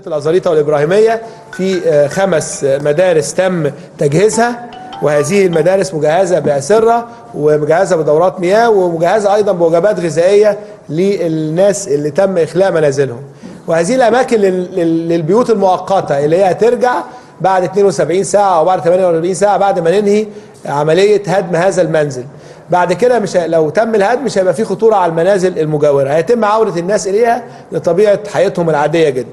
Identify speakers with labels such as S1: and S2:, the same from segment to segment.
S1: الازاريطه والابراهيميه في آه، خمس آه، مدارس تم تجهيزها وهذه المدارس مجهزه باسره ومجهزه بدورات مياه ومجهزه ايضا بوجبات غذائيه للناس اللي تم اخلاء منازلهم وهذه الاماكن لل- لل- للبيوت المؤقته اللي هي هترجع بعد 72 ساعه او بعد 48 ساعه بعد ما ننهي عمليه هدم هذا المنزل بعد كده مش ه- لو تم الهدم مش هيبقى في خطوره على المنازل المجاوره هيتم عوده الناس اليها لطبيعه حياتهم العاديه جدا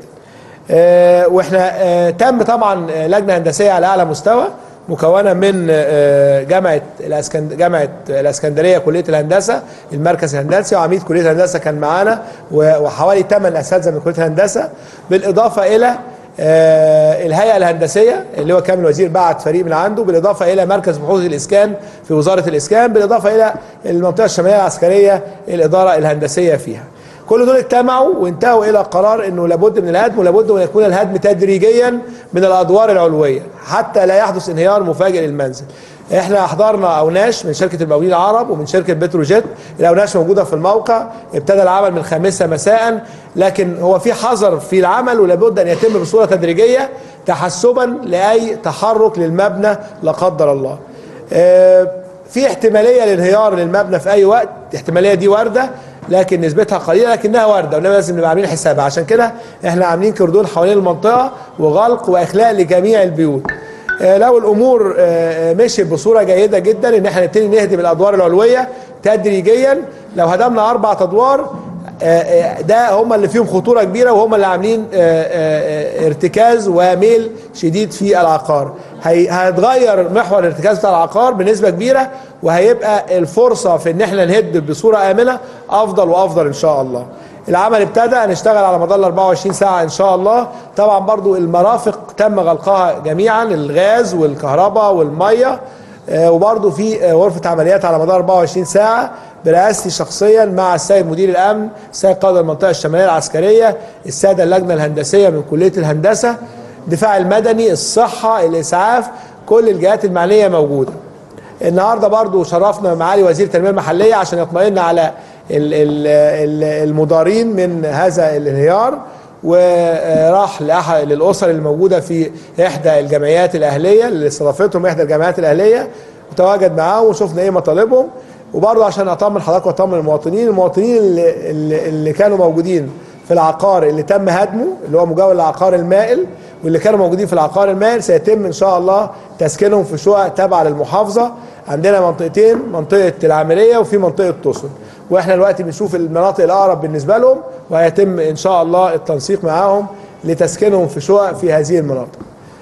S1: آه، واحنا آه، تم طبعا آه، لجنه هندسيه على اعلى مستوى مكونه من آه، جامعه الاسكند جامعه الاسكندريه كليه الهندسه المركز الهندسي وعميد كليه الهندسه كان معانا و- وحوالي 8 اساتذه من كليه الهندسه بالاضافه الى آه، الهيئه الهندسيه اللي هو كامل وزير بعت فريق من عنده بالاضافه الى مركز بحوث الاسكان في وزاره الاسكان بالاضافه الى المنطقه الشماليه العسكريه الاداره الهندسيه فيها كل دول اجتمعوا وانتهوا الى قرار انه لابد من الهدم ولابد ان يكون الهدم تدريجيا من الادوار العلويه حتى لا يحدث انهيار مفاجئ للمنزل. احنا احضرنا اوناش من شركه المقاولين العرب ومن شركه بتروجيت، الاوناش موجوده في الموقع، ابتدى العمل من الخامسه مساء، لكن هو في حذر في العمل ولابد ان يتم بصوره تدريجيه تحسبا لاي تحرك للمبنى لا قدر الله. آه، في احتماليه لانهيار للمبنى في اي وقت الاحتماليه دي وارده لكن نسبتها قليله لكنها وارده ونبقى لازم نبقى عاملين حسابها عشان كده احنا عاملين كردون حوالين المنطقه وغلق واخلاء لجميع البيوت آه، لو الامور آه، آه، مشيت بصوره جيده جدا ان احنا نبتدي نهدم الادوار العلويه تدريجيا لو هدمنا اربع ادوار آه، آه، ده هم اللي فيهم خطوره كبيره وهم اللي عاملين آه، آه، آه، ارتكاز وميل شديد في العقار هي- هيتغير محور الارتكاز بتاع العقار بنسبه كبيره وهيبقى الفرصه في ان احنا نهد بصوره امنه افضل وافضل ان شاء الله العمل ابتدى هنشتغل على مدار ال 24 ساعه ان شاء الله طبعا برضو المرافق تم غلقها جميعا الغاز والكهرباء والميه آه، وبرضه في آه، غرفة عمليات على مدار 24 ساعة برئاستي شخصيا مع السيد مدير الأمن السيد قائد المنطقة الشمالية العسكرية السادة اللجنة الهندسية من كلية الهندسة الدفاع المدني الصحة الإسعاف كل الجهات المعنية موجودة النهارده برضو شرفنا معالي وزير التنميه المحليه عشان يطمئن على ال- ال- ال- المضارين من هذا الانهيار وراح لأح- للاسر اللي موجوده في احدى الجمعيات الاهليه اللي استضافتهم احدى الجمعيات الاهليه وتواجد معاهم وشفنا ايه مطالبهم وبرضه عشان اطمن حضرتك واطمن المواطنين المواطنين اللي, اللي, اللي كانوا موجودين في العقار اللي تم هدمه اللي هو مجاور للعقار المائل واللي كانوا موجودين في العقار المائل سيتم ان شاء الله تسكينهم في شقق تابعه للمحافظه عندنا منطقتين منطقه العامريه وفي منطقه توصل واحنا دلوقتي بنشوف المناطق الاقرب بالنسبه لهم وهيتم ان شاء الله التنسيق معاهم لتسكينهم في شقق في هذه المناطق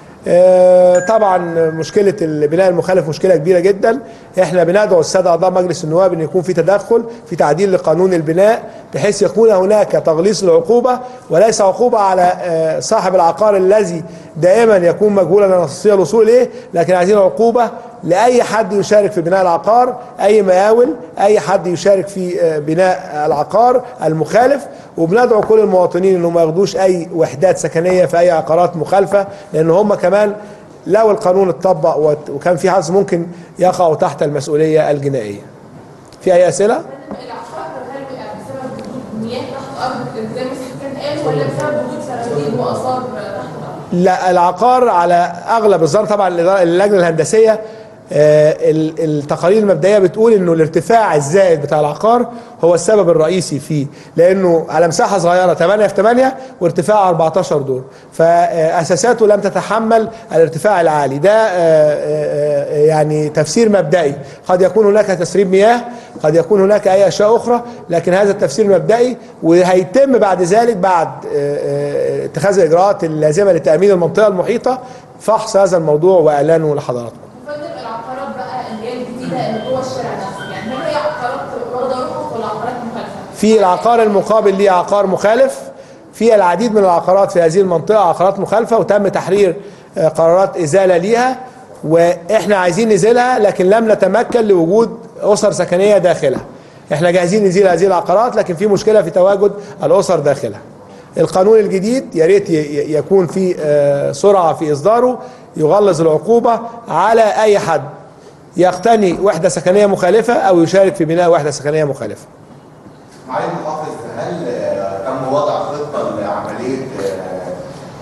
S1: آه، طبعا مشكله البناء المخالف مشكله كبيره جدا احنا بندعو الساده اعضاء مجلس النواب ان يكون في تدخل في تعديل لقانون البناء بحيث يكون هناك تغليظ العقوبه وليس عقوبه على آه، صاحب العقار الذي دائما يكون مجهولا عن نصيصيه الوصول اليه لكن عايزين عقوبه لاي حد يشارك في بناء العقار اي مقاول اي حد يشارك في آه، بناء العقار المخالف وبندعو كل المواطنين انهم ما ياخدوش اي وحدات سكنيه في اي عقارات مخالفه لان هم كمان لو القانون اتطبق وت- وكان في حظ ممكن يقعوا تحت المسؤوليه الجنائيه. في اي اسئله؟
S2: العقار هل بيبقى بسبب وجود مياه تحت الارض زي ما السكان قال ولا بسبب وجود سراديب واثار تحت الارض؟
S1: لا العقار على اغلب الظن طبعا الإدارة- اللجنه الهندسيه آه، ال- التقارير المبدئيه بتقول انه الارتفاع الزائد بتاع العقار هو السبب الرئيسي فيه لانه على مساحه صغيره 8 في 8 وارتفاع 14 دور فاساساته لم تتحمل الارتفاع العالي ده آه، آه، آه، يعني تفسير مبدئي قد يكون هناك تسريب مياه قد يكون هناك اي اشياء اخرى لكن هذا التفسير مبدئي وهيتم بعد ذلك بعد آه، آه، اتخاذ الاجراءات اللازمه لتامين المنطقه المحيطه فحص هذا الموضوع واعلانه لحضراتكم
S2: يفضل العقارات بقى اللي هي الجديده اللي جوه الشارع نفسه يعني هل هي عقارات واخده رخص ولا عقارات مخالفه؟
S1: في العقار المقابل ليه عقار مخالف في العديد من العقارات في هذه المنطقة عقارات مخالفة وتم تحرير آه، قرارات إزالة ليها وإحنا عايزين نزيلها لكن لم نتمكن لوجود أسر سكنية داخلها إحنا جاهزين نزيل هذه العقارات لكن في مشكلة في تواجد الأسر داخلها القانون الجديد يا ريت ي- ي- يكون في آه، سرعة في إصداره يغلظ العقوبة على أي حد يقتني وحدة سكنية مخالفة أو يشارك في بناء وحدة سكنية مخالفة
S3: معالي المحافظ هل آه، تم وضع خطه لعمليه آه،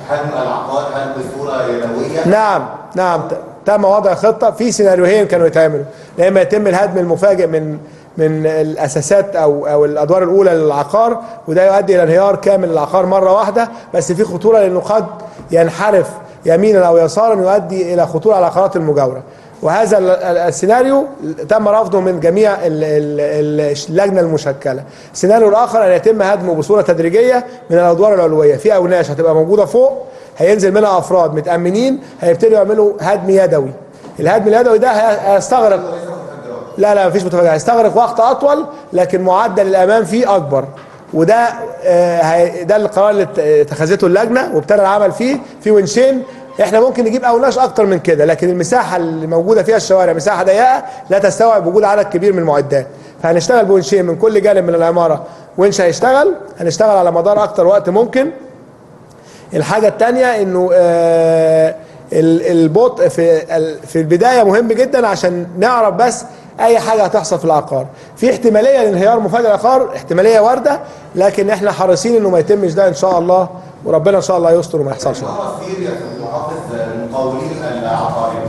S3: هدم العقار هل بصوره يدويه؟
S1: نعم نعم ت- تم وضع خطه في سيناريوهين كانوا يتعملوا يا اما يتم الهدم المفاجئ من من الاساسات او او الادوار الاولى للعقار وده يؤدي الى انهيار كامل للعقار مره واحده بس في خطوره لانه قد ينحرف يمينا او يسارا يؤدي الى خطوره على العقارات المجاوره وهذا ال- ال- السيناريو تم رفضه من جميع ال- ال- اللجنه المشكله. السيناريو الاخر ان يتم هدمه بصوره تدريجيه من الادوار العلويه، في اوناش هتبقى موجوده فوق هينزل منها افراد متامنين هيبتدوا يعملوا هدم يدوي. الهدم اليدوي ده هي- هيستغرق لا لا مفيش متفاجئ هيستغرق وقت اطول لكن معدل الامان فيه اكبر وده آه، هي- ده القرار اللي ات- اتخذته اللجنه وابتدى العمل فيه في ونشين احنا ممكن نجيب اوناش اكتر من كده لكن المساحه اللي موجوده فيها الشوارع مساحه ضيقه لا تستوعب وجود عدد كبير من المعدات فهنشتغل بونشين من كل جانب من العماره ونش هيشتغل هنشتغل على مدار اكتر وقت ممكن الحاجة التانية انه آه، ال- البطء في ال- في البداية مهم جدا عشان نعرف بس اي حاجة هتحصل في العقار في احتمالية لانهيار مفاجئ العقار احتمالية واردة لكن احنا حريصين انه ما يتمش ده ان شاء الله وربنا ان شاء الله يستر وما يحصلش
S3: ما مصير يا استاذ محافظ المقاولين العقاريين؟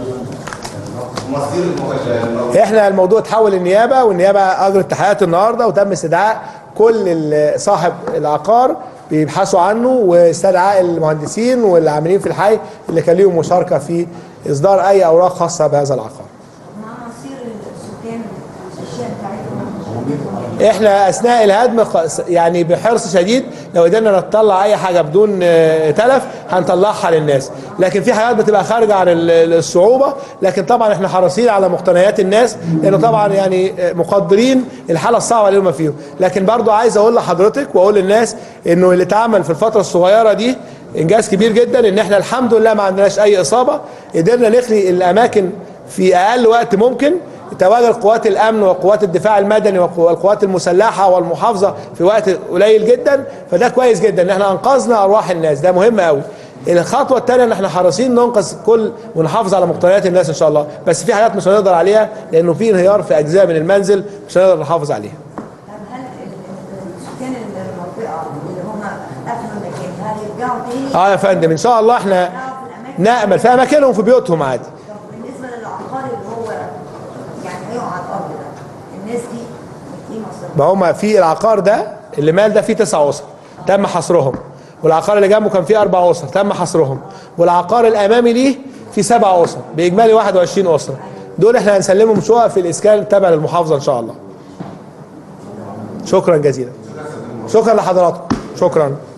S3: مصير المقاولين
S1: احنا الموضوع اتحول للنيابه والنيابه اجرت تحقيقات النهارده وتم استدعاء كل ال- صاحب العقار بيبحثوا عنه واستدعاء المهندسين والعاملين في الحي اللي كان ليهم مشاركه في اصدار اي اوراق خاصه بهذا العقار.
S4: مع مصير السكان الاشياء بتاعتهم
S1: احنا اثناء الهدم خ- يعني بحرص شديد لو قدرنا نطلع اي حاجه بدون آه، تلف هنطلعها للناس لكن في حاجات بتبقى خارجه عن ال- الصعوبه لكن طبعا احنا حريصين على مقتنيات الناس لانه طبعا يعني آه، مقدرين الحاله الصعبه اللي هم فيهم لكن برضو عايز اقول لحضرتك واقول للناس انه اللي اتعمل في الفتره الصغيره دي انجاز كبير جدا ان احنا الحمد لله ما عندناش اي اصابه قدرنا نخلي الاماكن في اقل وقت ممكن تواجد قوات الامن وقوات الدفاع المدني والقوات المسلحه والمحافظه في وقت قليل جدا فده كويس جدا ان احنا انقذنا ارواح الناس ده مهم قوي الخطوه الثانيه ان احنا حريصين ننقذ كل ونحافظ على مقتنيات الناس ان شاء الله بس في حاجات مش هنقدر عليها لانه في انهيار في اجزاء من المنزل مش هنقدر نحافظ عليها
S4: طب هل ال- سكان المنطقه اللي هم قفلوا المكان هل يرجعوا تاني؟
S1: اه يا فندم ان شاء الله احنا
S4: يرجعوا في الاماكن
S1: نامل في اماكنهم في بيوتهم عادي
S4: طب بالنسبه للعقار اللي هو يعني هيقع على الارض ده الناس دي ايه مصيرها؟
S1: ما هم في العقار ده اللي مال ده فيه تسع اسر تم حصرهم والعقار اللي جنبه كان فيه اربع اسر تم حصرهم والعقار الامامي ليه فيه سبع اسر باجمالي 21 اسره دول احنا هنسلمهم شقق في الاسكان تبع للمحافظه ان شاء الله شكرا جزيلا شكرا لحضراتكم شكرا